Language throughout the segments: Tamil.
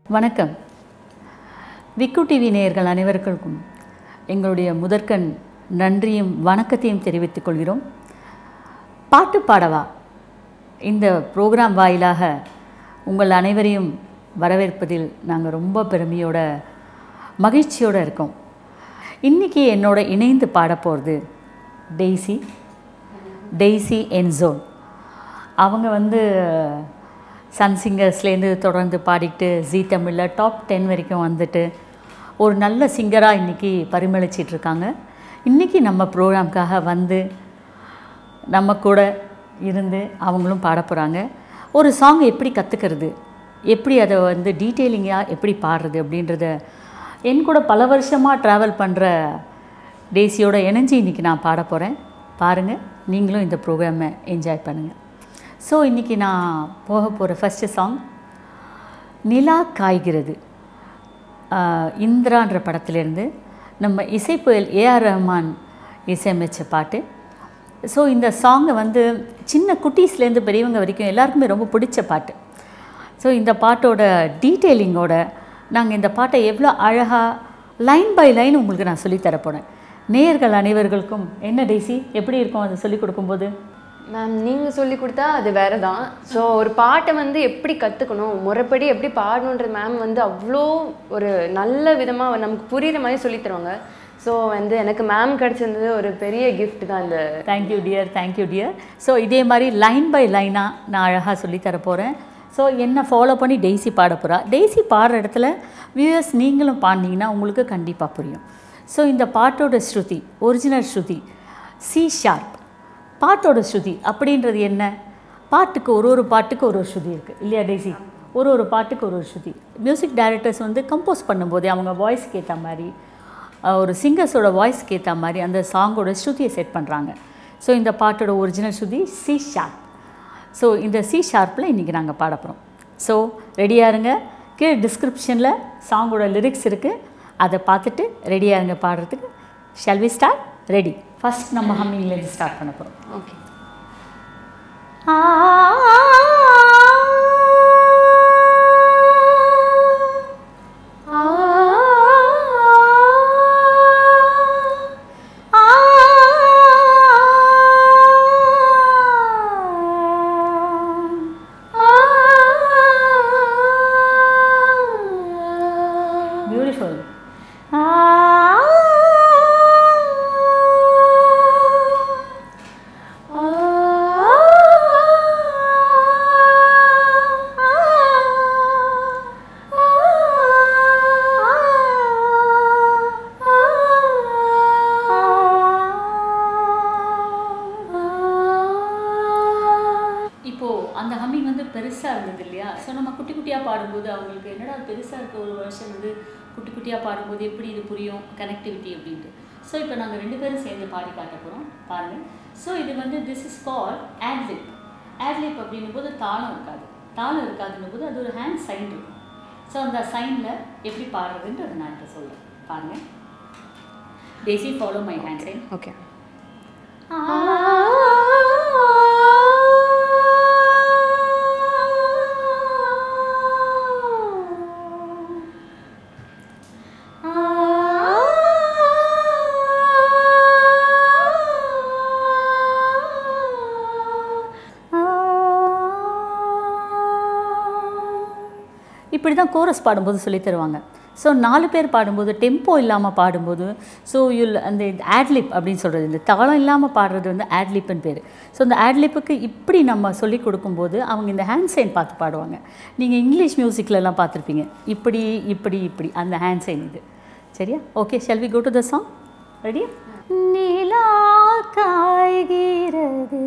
வணக்கம் விக்கு டிவி நேயர்கள் அனைவருக்கும் எங்களுடைய முதற்கண் நன்றியும் வணக்கத்தையும் தெரிவித்துக் கொள்கிறோம் பாட்டு பாடவா இந்த ப்ரோக்ராம் வாயிலாக உங்கள் அனைவரையும் வரவேற்பதில் நாங்கள் ரொம்ப பெருமையோட மகிழ்ச்சியோடு இருக்கோம் இன்றைக்கி என்னோட இணைந்து பாடப் போகிறது டெய்ஸி டெய்ஸி என்சோன் அவங்க வந்து சன் சிங்கர்ஸ்லேருந்து தொடர்ந்து பாடிட்டு ஜீ தமிழில் டாப் டென் வரைக்கும் வந்துட்டு ஒரு நல்ல சிங்கராக இன்றைக்கி பரிமளிச்சிட்டு இருக்காங்க இன்றைக்கி நம்ம ப்ரோக்ராம்காக வந்து நம்ம கூட இருந்து அவங்களும் பாட போகிறாங்க ஒரு சாங் எப்படி கற்றுக்கிறது எப்படி அதை வந்து டீட்டெயிலிங்காக எப்படி பாடுறது அப்படின்றத என் கூட பல வருஷமாக ட்ராவல் பண்ணுற டேசியோட இணைஞ்சு இன்றைக்கி நான் பாட போகிறேன் பாருங்கள் நீங்களும் இந்த ப்ரோக்ராமை என்ஜாய் பண்ணுங்கள் ஸோ இன்றைக்கி நான் போக போகிற ஃபஸ்ட்டு சாங் நிலா காய்கிறது ஆஹ் இந்திரான்ற படத்திலேருந்து நம்ம இசைப்புயல் ஏஆர் ரஹ்மான் இசையமைச்ச பாட்டு ஸோ இந்த சாங்கை வந்து சின்ன குட்டீஸ்லேருந்து பெரியவங்க வரைக்கும் எல்லாருக்குமே ரொம்ப பிடிச்ச பாட்டு ஸோ இந்த பாட்டோட டீட்டெயிலிங்கோட நாங்கள் இந்த பாட்டை எவ்வளோ அழகாக லைன் பை லைன் உங்களுக்கு நான் சொல்லித் தரப் போறேன் நேயர்கள் அனைவர்களுக்கும் என்ன டேசி எப்படி இருக்கும் அதை சொல்லிக் கொடுக்கும்போது மேம் நீங்கள் சொல்லி கொடுத்தா அது வேற தான் ஸோ ஒரு பாட்டை வந்து எப்படி கற்றுக்கணும் முறைப்படி எப்படி பாடணுன்றது மேம் வந்து அவ்வளோ ஒரு நல்ல விதமாக நமக்கு புரியுற மாதிரி சொல்லித் தருவாங்க ஸோ வந்து எனக்கு மேம் கிடச்சிருந்தது ஒரு பெரிய gift தான் இந்த thank you dear thank you dear so இதே மாதிரி லைன் பை லைனாக நான் அழகாக சொல்லித்தர போகிறேன் ஸோ என்ன ஃபாலோ பண்ணி டெய்ஸி பாட போகிறா டெய்ஸி பாடுற இடத்துல வியூயர்ஸ் நீங்களும் பாடினீங்கன்னா உங்களுக்கு கண்டிப்பாக புரியும் ஸோ இந்த பாட்டோட ஸ்ருதி ஒரிஜினல் ஸ்ருதி சி ஷார்ப் பாட்டோட ஸ்ருதி அப்படின்றது என்ன பாட்டுக்கு ஒரு ஒரு பாட்டுக்கு ஒரு ஒரு ஸ்ருதி இருக்குது இல்லையா டெய்ஸி ஒரு ஒரு பாட்டுக்கு ஒரு ஒரு ஸ்ருதி மியூசிக் டைரக்டர்ஸ் வந்து கம்போஸ் பண்ணும்போதே அவங்க வாய்ஸ்க்கு ஏற்ற மாதிரி அஹ், ஒரு சிங்கர்ஸோட வாய்ஸ்க்கு ஏற்ற மாதிரி அந்த சாங்கோட ஸ்ருதியை செட் பண்ணுறாங்க ஸோ இந்த பாட்டோட ஒரிஜினல் ஸ்ருதி சி ஷார்ப் ஸோ இந்த சி ஷார்ப்பில் இன்றைக்கி நாங்கள் பாட போகிறோம் ஸோ ரெடியாக இருங்க கீழே டிஸ்கிரிப்ஷனில் சாங்கோட லிரிக்ஸ் இருக்குது அதை பார்த்துட்டு ரெடியாக இருங்க பாடுறதுக்கு shall we start ready first நம்ம ஹம்மிங்லேருந்து ஸ்டார்ட் பண்ண போகிறோம் ஓகே பியூட்டிஃபுல் இப்போது அந்த ஹம்மிங் வந்து பெருசாக இருந்தது இல்லையா ஸோ நம்ம குட்டி குட்டியாக பாடும்போது அவங்களுக்கு என்னடா பெருசாக இருக்க ஒரு வருஷம் வந்து குட்டி குட்டியாக பாடும்போது எப்படி இது புரியும் கனெக்டிவிட்டி அப்படின்ட்டு ஸோ இப்போ நாங்கள் ரெண்டு பேரும் சேர்ந்து பாடி காட்ட போகிறோம் பாருங்கள் ஸோ இது வந்து திஸ் இஸ் கால் ஆட்லிப் ஆட்லிப் அப்படின்னும் போது தாளம் இருக்காது தாளம் இருக்காதுன்னும் போது அது ஒரு ஹேண்ட் சைன் இருக்கும் ஸோ அந்த சைனில் எப்படி பாடுறதுன்றது நான் இப்போ சொல்கிறேன் பாருங்கள் பேசி follow my hand sign okay இப்படி தான் கோரஸ் பாடும்போது சொல்லித் தருவாங்க ஸோ நாலு பேர் பாடும்போது டெம்போ இல்லாமல் பாடும்போது ஸோ யுல் அந்த ஆட்லிப் அப்படின்னு சொல்கிறது இந்த தாளம் இல்லாமல் பாடுறது வந்து ஆட்லிப்னு பேர் ஸோ இந்த ஆட்லிப்புக்கு இப்படி நம்ம சொல்லி கொடுக்கும்போது அவங்க இந்த ஹேண்ட் சைன் பார்த்து பாடுவாங்க நீங்கள் இங்கிலீஷ் மியூசிக்லலாம் பார்த்துருப்பீங்க இப்படி இப்படி இப்படி அந்த ஹேண்ட் சைன் இது சரியா okay shall we go to the song ரெடியா நிலா காய்கிறது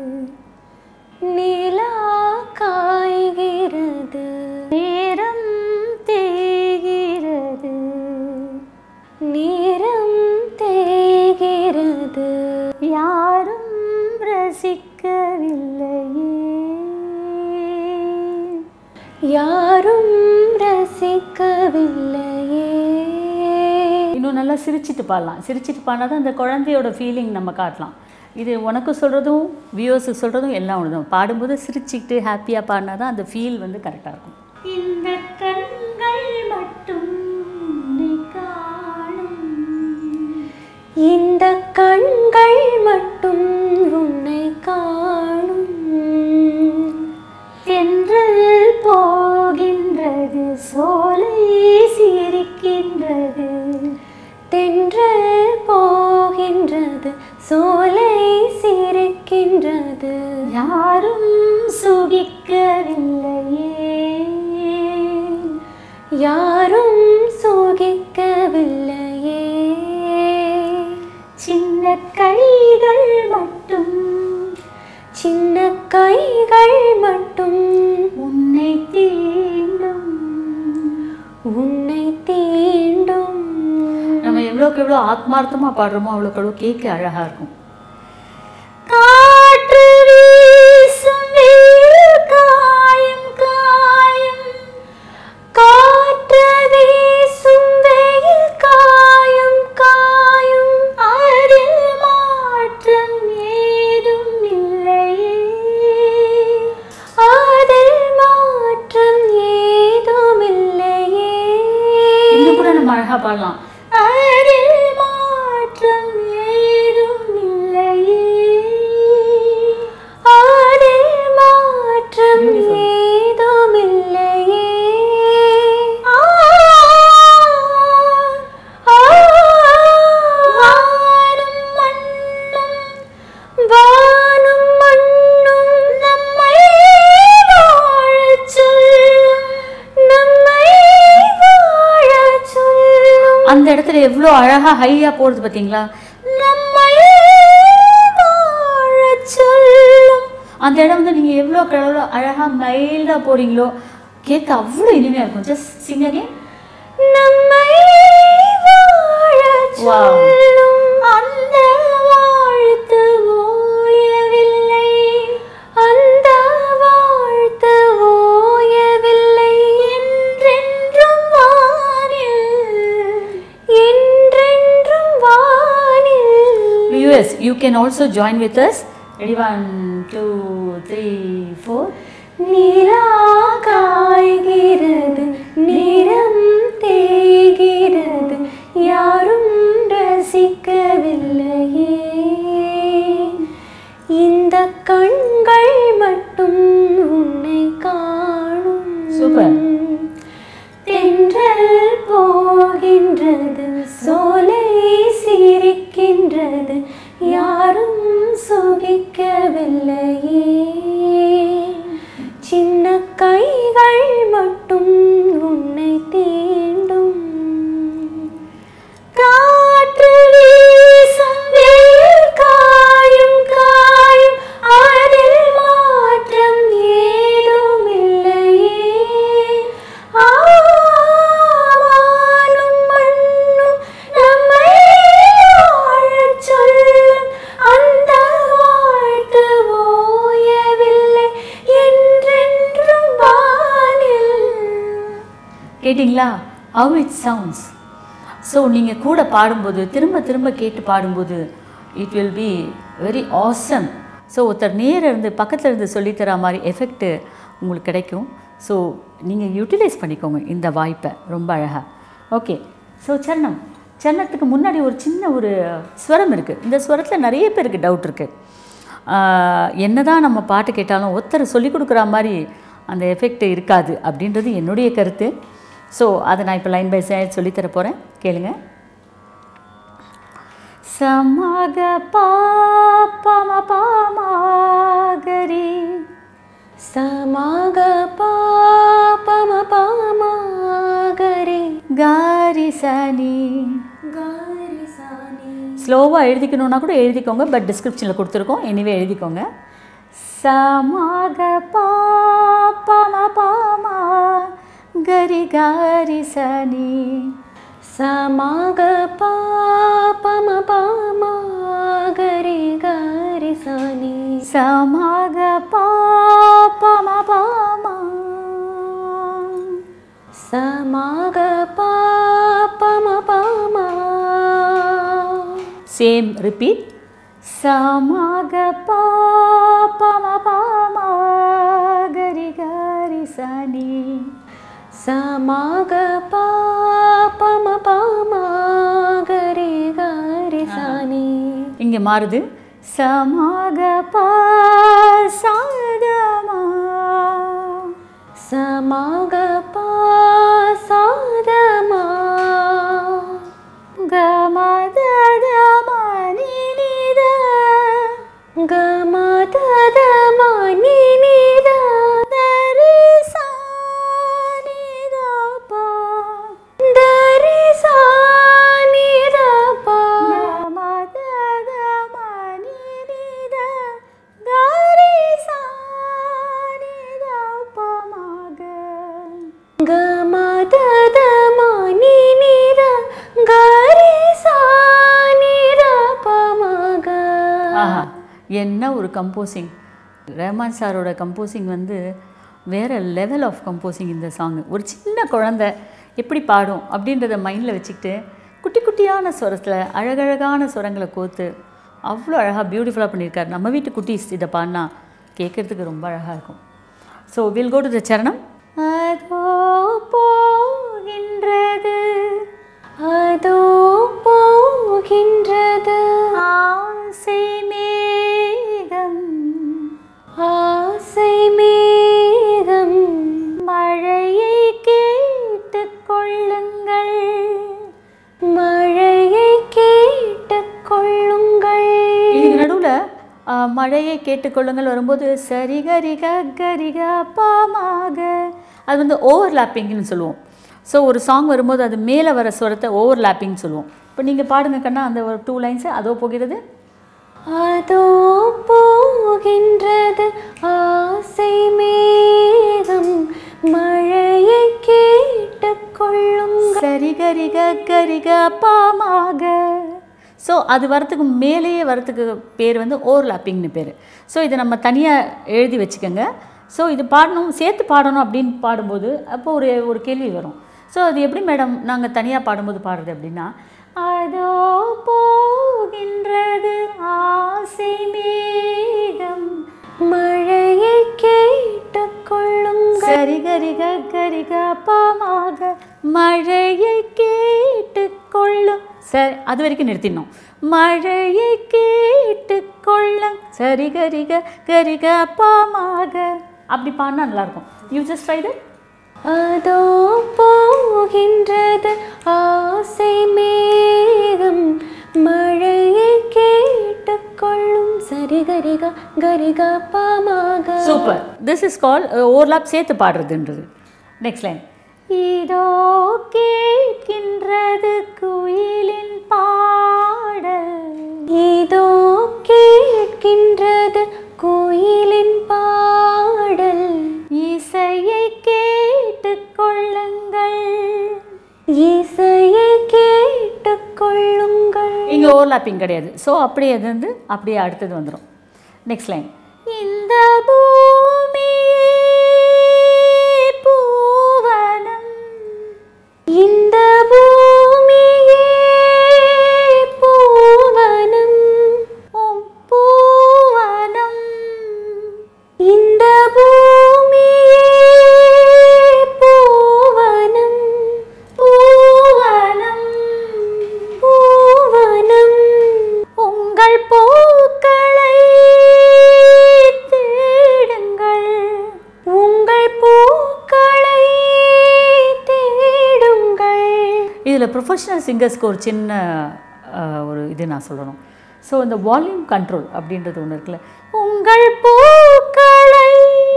நிலா காய்கிறது நேரம் தேகிறது நேரம் தேய்கிறது யாரும் ரசிக்கவில்லையே யாரும் ரசிக்கவில்லையே இன்னும் நல்லா சிரிச்சிட்டு பாடலாம் சிரிச்சிட்டு பாடினா தான் அந்த குழந்தையோட ஃபீலிங் நம்ம காட்டலாம் இது உனக்கு சொல்கிறதும் வியூவர்ஸுக்கு சொல்கிறதும் எல்லாம் ஒன்று தான் பாடும்போது சிரிச்சுக்கிட்டு ஹாப்பியாக பாடினா தான் அந்த ஃபீல் வந்து கரெக்டாக இருக்கும் இந்த கண்கள் இந்த கண்கள் மட்டும் உன்னை காணும் தென்றல் போகின்றது சோலை சிரிக்கின்றது தென்றல் போகின்றது சோலை சிரிக்கின்றது யாரும் சுகிக்கவில்லையே யாரும் சோகிக்கவில்லையே சின்ன கைகள் மட்டும் சின்ன கைகள் மட்டும் உன்னை தீண்டும் உன்னை தீண்டும் நம்ம எவ்வளோக்கு எவ்வளோ ஆத்மார்த்தமாக பாடுறோமோ அவ்வளோக்கு எவ்வளோ கேட்க அழகாக இருக்கும் காற்று வீசும் வெயில் காயும் காயும் காற்று வீசும் வெயில் காயும் காயும் அதில் மாற்றம் ஏதும் இல்லையே அதில் மாற்றம் ஏதும் இல்லையே இன்னும் கூட நம்ம அழகாக பாடலாம் அதில் மாற்றம் ஏதும் இல்லையே அதில் மாற்றம் Beautiful. ஏதும் இல்லையே ஆ, ஆ, வானும் மண்ணும் வானும் மண்ணும் நம்மை வாழச் சொல்லும் நம்மை வாழச் சொல்லும் அந்த இடத்துல எவ்வளோ அழகாக ஹையாக போடுது பார்த்தீங்களா நம்மை வாழச் சொல்லும் அந்த இடம் வந்து நீங்கள் எவ்வளோ எவ்வளோ அழகாக மைல்டாக போடுறீங்களோ கேட்க அவ்வளோ இனிமையாக இருக்கும் ஜஸ்ட் சிங்கனே நம்மை வாழச் Wow. சொல்லும் அந்த வாழ்த்து ஓயவில்லை அந்த வாழ்த்து ஓயவில்லை என்றென்றும் வானில் என்றென்றும் வானில் வியூஎஸ் you can also join with us ready one two three four நிலா காய்கிறது நிறம் தேய்கிறது யாரும் ரசிக்கவில்லையே இந்த கண்கள் மட்டும் உன்னை காணும் சூப்பர் தென்றல் போகின்றது சோலை சிரிக்கின்றது யாரும் சுகிக்கவில்லையே சின்ன கைகள் மட்டும் உன்னை தீண்டும் காற்று வீசும் வெயில் காயும் காயும் அதில் மாற்றம் ஏதும் இல்லையே ஆவானும் மண்ணும் நம்மை வாழச் சொல்லும் அந்த வாழ்த்து ஓயவில்லை என்றென்றும் வானில் கேட்டிங்களா ஹவ் இட் சவுண்ட்ஸ் ஸோ நீங்கள் கூட பாடும்போது திரும்ப திரும்ப கேட்டு பாடும்போது it will be very awesome so ஒருத்தர் நேர இருந்து பக்கத்தில் இருந்து சொல்லித்தர மாதிரி எஃபெக்ட்டு உங்களுக்கு கிடைக்கும் ஸோ நீங்கள் யூட்டிலைஸ் பண்ணிக்கோங்க இந்த வாய்ப்பை ரொம்ப அழகாக ஓகே ஸோ சரணம் சரணத்துக்கு முன்னாடி ஒரு சின்ன ஒரு ஸ்வரம் இருக்குது இந்த ஸ்வரத்தில் நிறைய பேருக்கு டவுட் இருக்குது என்னதான் நம்ம பாட்டு கேட்டாலும் ஒருத்தர் சொல்லி கொடுக்குற மாதிரி அந்த எஃபெக்ட் இருக்காது அப்படின்றது என்னுடைய கருத்து ஸோ அதை நான் இப்போ லைன் பை சைட் சொல்லித்தர போகிறேன் கேளுங்க சமக பாப்பம பாமாகரி சமாக பாபம பாமாகரி காரி சனி காரி சாணி ஸ்லோவாக எழுதிக்கணுன்னா கூட எழுதிக்கோங்க பட் டிஸ்கிரிப்ஷனில் கொடுத்துருக்கோம் எனிவே எழுதிக்கோங்க சமாக பாப்பம பாமா கரி காரி சனி சமாக பாபம பாமாகரி காரி சாணி சமாக பாப்பம பாமா சமாக பாபம பாமா சேம் ரிப்பீட் சமாக பாப்பம பாமா கரி காரி சனி சமாக பாபம பாமாகரி காரி சானி இங்கே மாறுது சமாக பா சாதமா சமாக பா சாதமா கமதமா நினித கமததமா நினித தரிசா நிதபா தரி சானித பா கமதமா நினித தரிசா நிதபா மக கமததமா நினித கரி சானித பமக ஆஹா என்ன ஒரு கம்போசிங் ரஹ்மான் சாரோட கம்போசிங் வந்து வேறு லெவல் ஆஃப் கம்போசிங் இந்த சாங் ஒரு சின்ன குழந்தை எப்படி பாடும் அப்படின்றத மைண்டில் வச்சுக்கிட்டு குட்டி குட்டியான ஸ்வரத்தில் அழகழகான ஸ்வரங்களை கோர்த்து அவ்வளோ அழகாக பியூட்டிஃபுல்லாக பண்ணியிருக்காரு நம்ம வீட்டு குட்டீஸ் இதை பாடினா கேட்குறதுக்கு ரொம்ப அழகாக இருக்கும் so will go to the சரணம் அதோ போகின்றது அதோ போகின்றது ஆசை மேகம் ஆசை மேகம் மழையை கேட்டுக் கொள்ளுங்கள் மழையை கேட்டுக் கொள்ளுங்கள் இதுக்கு நடுவில் மழையை கேட்டுக்கொள்ளுங்கள் வரும்போது சரிகரிக கரிக பாமாக அது வந்து ஓவர்லாப்பிங்னு சொல்லுவோம் ஸோ ஒரு சாங் வரும்போது அது மேலே வர ஸ்வரத்தை ஓவர்லாப்பிங் சொல்லுவோம் இப்போ நீங்கள் பாடுங்க கண்ணா அந்த ஒரு டூ லைன்ஸு அதோ போகிறது அதோ போகின்றது ஆசை மேகம் மழையை கேட்டுக் கொள்ளுங்கள் சரிகரிக கரிக பாமாக ஸோ அது வரத்துக்கு மேலேயே வரத்துக்கு பேர் வந்து ஓவர்லாப்பிங்னு பேர் ஸோ இதை நம்ம தனியாக எழுதி வச்சுக்கோங்க ஸோ இது பாடணும் சேர்த்து பாடணும் அப்படின்னு பாடும்போது அப்போ ஒரு ஒரு கேள்வி வரும் ஸோ அது எப்படி மேடம் நாங்கள் தனியாக பாடும்போது பாடுறது அப்படின்னா அதோ போகின்றது ஆசை மேகம் மழையை கேட்டுக் கொள்ளுங்கள் சரி கரிக கரிக பாமாக மழையை கேட்டுக்கொள்ளும் சரி அது வரைக்கும் நிறுத்திடணும் மழையை கேட்டுக்கொள்ளும் சரி கரிக கரிக பாமாக அப்படி பாடினா நல்லாயிருக்கும் யூ ஜஸ்ட் ட்ரை தட் அதோ போகின்றது ஆசை மேகம் மழையை கேட்டுக் கொள்ளும் சரி கரிகா கரிகா பாமாக super this is call overlap சேர்த்து பாடுறதுன்றது நெக்ஸ்ட் லைன் இதோ கேட்கின்றது குயிலின் பாடல் இதோ கேட்கின்றது கோயிலின் பாடல் இசையை கேட்டுக்கொள்ளுங்கள் இசையை கேட்டுக் கொள்ளுங்கள் இங்கே ஓவர்லாப்பிங் கிடையாது ஸோ அப்படியே அது வந்து அப்படியே அடுத்தது வந்துடும் நெக்ஸ்ட் லைன் இந்த பூமியே பூவனம் இந்த பூமியே பூவனம் உம் பூவனம் இந்த பூமியே பூவனம் பூவனம் பூவனம் உங்கள் பூக்களை தேடுங்கள் உங்கள் பூக்களை தேடுங்கள் இதில் ப்ரொஃபஷனல் சிங்கர்ஸ்க்கு ஒரு சின்ன அஹ், ஒரு இது நான் சொல்லணும் ஸோ இந்த வால்யூம் கண்ட்ரோல் அப்படின்றது ஒன்று இருக்குல்ல உங்கள் பூக்களை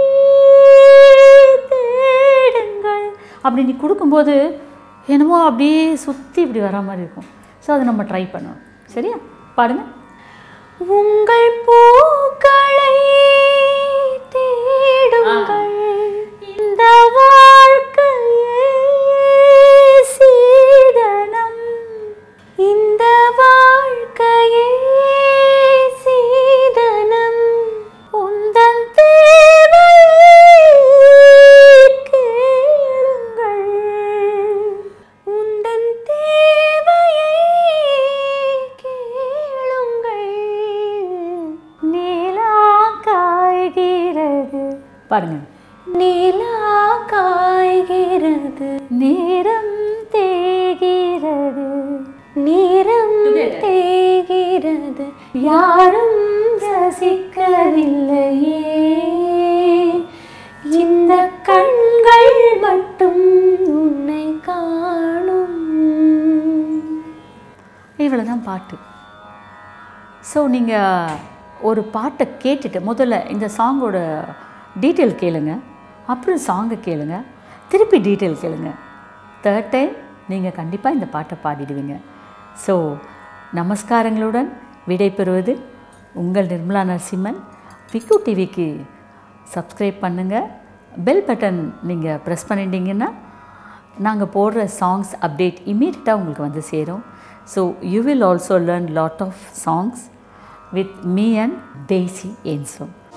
தேடுங்கள் அப்படி நீ கொடுக்கும்போது என்னமோ அப்படியே சுற்றி இப்படி வர மாதிரி இருக்கும் ஸோ அதை நம்ம ட்ரை பண்ணணும் சரியா பாடுங்க உங்கள் பூக்களை தேடுங்கள் இந்த வாழ்க்கையே சீதனம் இந்த வாழ்க்கையே சீதனம் உந்தன் தேவை கேளுங்கள் உந்தன் தேவையை கேளுங்கள் நிலா காய்கிறது பாருங்க நிலா காய்கிறது நேரம் தேகிறது நிறம் தேய்கிறது வரிகளை தான் பாட்டு ஸோ நீங்கள் ஒரு பாட்டை கேட்டுட்டு முதல்ல இந்த சாங்கோட டீட்டெயில் கேளுங்க அப்புறம் சாங்கை கேளுங்க திருப்பி டீட்டெயில் கேளுங்க தேர்ட் டைம் நீங்கள் கண்டிப்பாக இந்த பாட்டை பாடிடுவீங்க ஸோ நமஸ்காரங்களுடன் விடைபெறுவது உங்கள் நிர்மலா நரசிம்மன் விக்கு டிவிக்கு சப்ஸ்கிரைப் பண்ணுங்கள் பெல் பட்டன் நீங்கள் ப்ரெஸ் பண்ணிட்டீங்கன்னா நாங்கள் போடுற சாங்ஸ் அப்டேட் இம்மீடியட்டாக உங்களுக்கு வந்து சேரும் so you will also learn lot of songs with me and Daisy ஏன்சோ